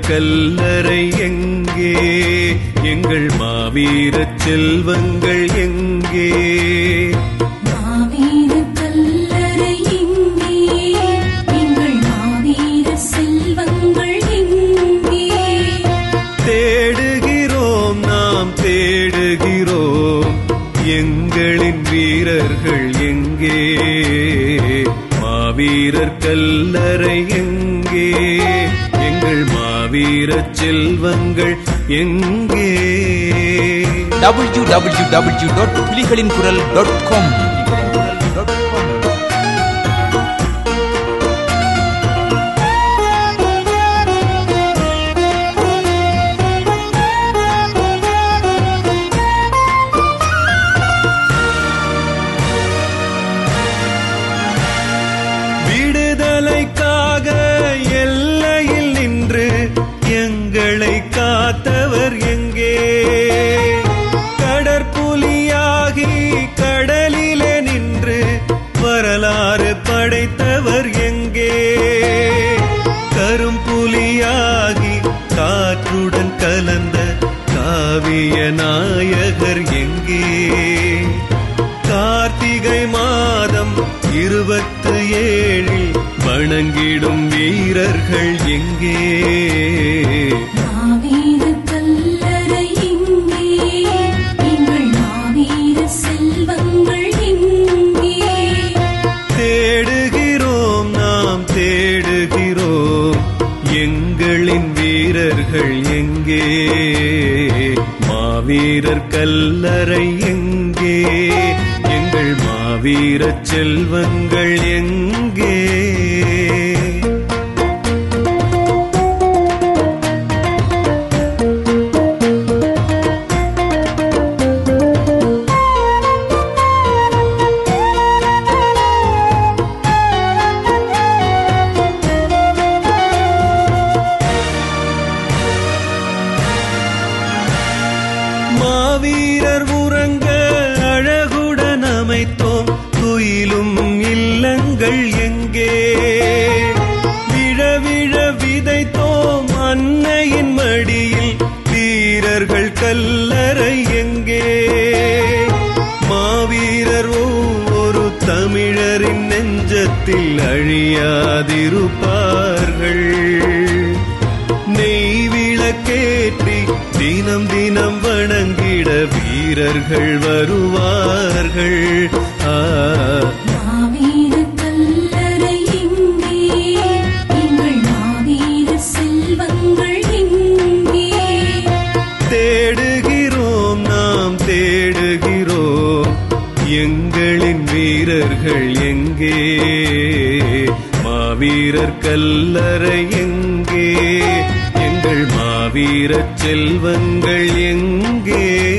கல்லறை எங்கே எங்கள் மாவீரச் செல்வங்கள் எங்கே மாவீர கல்லறை எங்கே எங்கள் மாவீர செல்வங்கள் எங்கே தேடுகிறோம் நாம் தேடுகிறோம் எங்களின் வீரர்கள் எங்கே மாவீரர் கல்லறை எங்கே எங்கள் மாவீரச் செல்வங்கள் எங்கே டபிள்யூ டபிள்யூ டபிள்யூ டாட் புலிகளின் குரல் டாட் காம் விடுதலைக்காக எல்லையில் நின்று எங்களை காத்தவர் எங்கே கடற்புலியாகி கடலிலே நின்று வரலாறு படைத்தவர் எங்கே கரும்புலியாகி காற்றுடன் கலந்த காவிய நாயகர் எங்கே கார்த்திகை மாதம் இருபத்து ஏழில் வணங்கிடும் வீரர்கள் எங்கே மாவீர கல்லறை எங்கே எங்கள் மாவீர செல்வங்கள் எங்கே தேடுகிறோம் நாம் தேடுகிறோம் எங்களின் வீரர்கள் எங்கே மாவீரர் கல்லறை எங்கே எங்கள் மாவீரச் செல்வங்கள் எங்கே மாவீரர் உறங்க அழகுடன் அமைத்தோம் துயிலும் இல்லங்கள் எங்கே விழ விழ விதைத்தோம் அன்னையின் மடியில் வீரர்கள் கல்லறை எங்கே மாவீரர் ஒவ்வொரு தமிழரின் நெஞ்சத்தில் அழியாதிருப்பார்கள் நெய் விளக்கேற்றி தினம் தினம் வணங்கிட வீரர்கள் வருவார்கள் ஆ, மாவீர கல்லறை எங்கே எங்கள் மாவீர செல்வங்கள் எங்கே தேடுகிறோம் நாம் தேடுகிறோம் எங்களின் வீரர்கள் எங்கே மாவீரர் கல்லறை எங்கே எங்கள் மாவீரச் செல்வங்கள் எங்கே